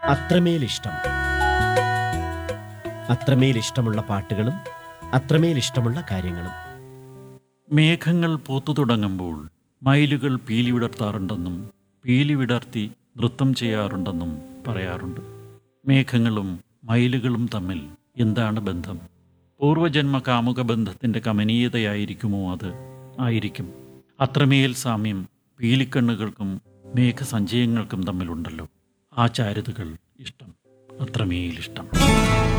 അത്രമേൽ ഇഷ്ടം അത്രമേൽ ഇഷ്ടമുള്ള പാട്ടുകളും അത്രമേൽ ഇഷ്ടമുള്ള കാര്യങ്ങളും മേഘങ്ങൾ പൂത്തു തുടങ്ങുമ്പോൾ മയിലുകൾ പീലി വിടർത്താറുണ്ടെന്നും പീലി വിടർത്തി നൃത്തം ചെയ്യാറുണ്ടെന്നും പറയാറുണ്ട് മേഘങ്ങളും മയിലുകളും തമ്മിൽ എന്താണ് ബന്ധം പൂർവജന്മ കാമുക ബന്ധത്തിൻ്റെ കമനീയതയായിരിക്കുമോ അത് ആയിരിക്കും അത്രമേൽ സാമ്യം പീലിക്കണ്ണുകൾക്കും മേഘസഞ്ചയങ്ങൾക്കും തമ്മിലുണ്ടല്ലോ ആ ചാരുതകൾ ഇഷ്ടം അത്രമേൽ ഇഷ്ടം